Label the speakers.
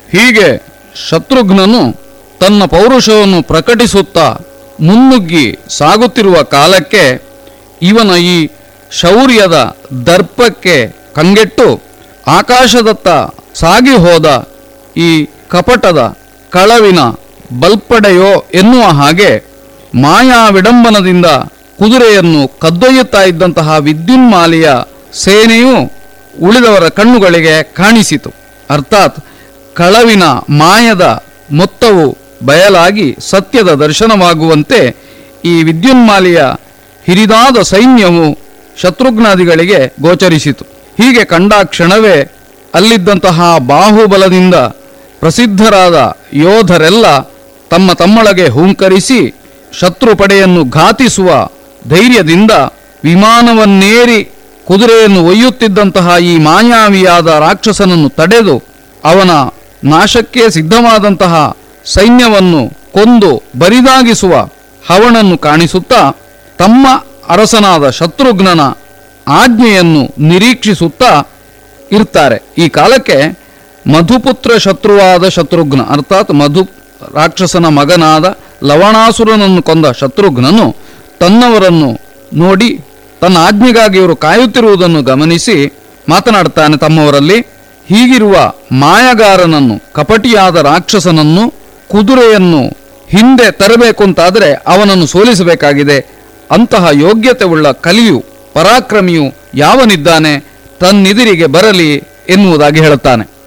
Speaker 1: ಹೀಗೆ ಶತ್ರುಘ್ನನು ತನ್ನ ಪೌರುಷವನ್ನು ಪ್ರಕಟಿಸುತ್ತಾ ಮುನ್ನುಗ್ಗಿ ಸಾಗುತ್ತಿರುವ ಕಾಲಕ್ಕೆ ಇವನ ಈ ಶೌರ್ಯದ ದರ್ಪಕ್ಕೆ ಕಂಗೆಟ್ಟು ಆಕಾಶದತ್ತ ಸಾಗಿ ಹೋದ ಈ ಕಪಟದ ಕಳವಿನ ಬಲ್ಪಡೆಯೋ ಎನ್ನುವ ಹಾಗೆ ಮಾಯಾ ವಿಡಂಬನದಿಂದ ಕುದುರೆಯನ್ನು ಕದ್ದೊಯ್ಯುತ್ತಾ ಇದ್ದಂತಹ ವಿದ್ಯುನ್ಮಾಲಿಯ ಸೇನೆಯು ಉಳಿದವರ ಕಣ್ಣುಗಳಿಗೆ ಕಾಣಿಸಿತು ಅರ್ಥಾತ್ ಕಳವಿನ ಮಾಯದ ಮೊತ್ತವು ಬಯಲಾಗಿ ಸತ್ಯದ ದರ್ಶನವಾಗುವಂತೆ ಈ ವಿದ್ಯುನ್ಮಾಲಿಯ ಹಿರಿದಾದ ಸೈನ್ಯವು ಶತ್ರುಘ್ನಾದಿಗಳಿಗೆ ಗೋಚರಿಸಿತು ಹೀಗೆ ಕಂಡ ಕ್ಷಣವೇ ಅಲ್ಲಿದ್ದಂತಹ ಬಾಹುಬಲದಿಂದ ಪ್ರಸಿದ್ಧರಾದ ಯೋಧರೆಲ್ಲ ತಮ್ಮ ತಮ್ಮೊಳಗೆ ಹೂಂಕರಿಸಿ ಶತ್ರು ಪಡೆಯನ್ನು ಘಾತಿಸುವ ಧೈರ್ಯದಿಂದ ವಿಮಾನವನ್ನೇರಿ ಕುದುರೆಯನ್ನು ಒಯ್ಯುತ್ತಿದ್ದಂತಹ ಈ ಮಾಯಾವಿಯಾದ ರಾಕ್ಷಸನನ್ನು ತಡೆದು ಅವನ ನಾಶಕ್ಕೆ ಸಿದ್ಧವಾದಂತಹ ಸೈನ್ಯವನ್ನು ಕೊಂದು ಬರಿದಾಗಿಸುವ ಹವಣನ್ನು ಕಾಣಿಸುತ್ತಾ ತಮ್ಮ ಅರಸನಾದ ಶತ್ರುಘ್ನನ ಆಜ್ಞೆಯನ್ನು ನಿರೀಕ್ಷಿಸುತ್ತಾ ಇರ್ತಾರೆ ಈ ಕಾಲಕ್ಕೆ ಮಧುಪುತ್ರ ಶತ್ರುವಾದ ಶತ್ರುಘ್ನ ಅರ್ಥಾತ್ ಮಧು ರಾಕ್ಷಸನ ಮಗನಾದ ಲವಣಾಸುರನನ್ನು ಕೊಂದ ಶತ್ರುಘ್ನನು ತನ್ನವರನ್ನು ನೋಡಿ ತನ್ನ ಆಜ್ಞೆಗಾಗಿ ಇವರು ಕಾಯುತ್ತಿರುವುದನ್ನು ಗಮನಿಸಿ ಮಾತನಾಡ್ತಾನೆ ತಮ್ಮವರಲ್ಲಿ ಹೀಗಿರುವ ಮಾಯಗಾರನನ್ನು ಕಪಟಿಯಾದ ರಾಕ್ಷಸನನ್ನು ಕುದುರೆಯನ್ನು ಹಿಂದೆ ತರಬೇಕು ಅಂತಾದರೆ ಅವನನ್ನು ಸೋಲಿಸಬೇಕಾಗಿದೆ ಅಂತಹ ಯೋಗ್ಯತೆ ಉಳ್ಳ ಕಲಿಯು ಪರಾಕ್ರಮಿಯು ಯಾವನಿದ್ದಾನೆ ತನ್ನಿದಿರಿಗೆ ಬರಲಿ ಎನ್ನುವುದಾಗಿ ಹೇಳುತ್ತಾನೆ